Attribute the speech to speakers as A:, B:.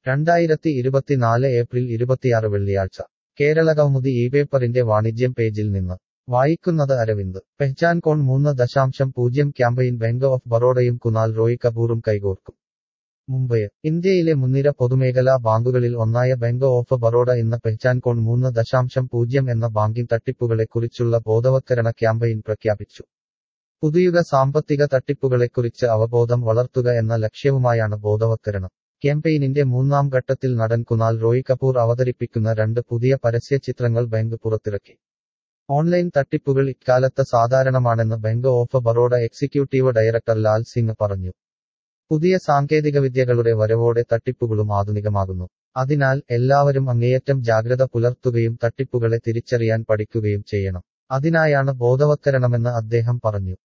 A: രണ്ടായിരത്തി ഇരുപത്തിനാല് ഏപ്രിൽ ഇരുപത്തിയാറ് വെള്ളിയാഴ്ച കേരള കൗമുദി ഈ പേപ്പറിന്റെ വാണിജ്യം പേജിൽ നിന്ന് വായിക്കുന്നത് അരവിന്ദ് പെഹ്ചാൻ കോൺ മൂന്ന് ദശാംശം പൂജ്യം ക്യാമ്പയിൻ ബാങ്ക് ഓഫ് ബറോഡയും കുനാൽ റോയ് കപൂറും കൈകോർക്കും മുംബൈ ഇന്ത്യയിലെ മുൻനിര പൊതുമേഖലാ ബാങ്കുകളിൽ ഒന്നായ ബാങ്ക് ഓഫ് ബറോഡ ഇന്ന് പെഹ്ചാൻ കോൺ മൂന്ന് ദശാംശം പൂജ്യം എന്ന ബാങ്കിംഗ് തട്ടിപ്പുകളെക്കുറിച്ചുള്ള ബോധവത്കരണ ക്യാമ്പയിൻ പ്രഖ്യാപിച്ചു പുതുയുഗ സാമ്പത്തിക തട്ടിപ്പുകളെക്കുറിച്ച് അവബോധം വളർത്തുക എന്ന ലക്ഷ്യവുമായാണ് ബോധവത്കരണം ക്യാമ്പയിനിന്റെ മൂന്നാം ഘട്ടത്തിൽ നടൻ കുനാൽ റോയ് കപൂർ അവതരിപ്പിക്കുന്ന രണ്ട് പുതിയ പരസ്യ ചിത്രങ്ങൾ ബാങ്ക് പുറത്തിറക്കി ഓൺലൈൻ തട്ടിപ്പുകൾ ഇക്കാലത്ത് സാധാരണമാണെന്ന് bank of Baroda executive director Lal Singh പറഞ്ഞു പുതിയ സാങ്കേതികവിദ്യകളുടെ വരവോടെ തട്ടിപ്പുകളും ആധുനികമാകുന്നു അതിനാൽ എല്ലാവരും അങ്ങേയറ്റം ജാഗ്രത പുലർത്തുകയും തട്ടിപ്പുകളെ തിരിച്ചറിയാൻ പഠിക്കുകയും ചെയ്യണം അതിനായാണ് ബോധവത്കരണമെന്ന് അദ്ദേഹം പറഞ്ഞു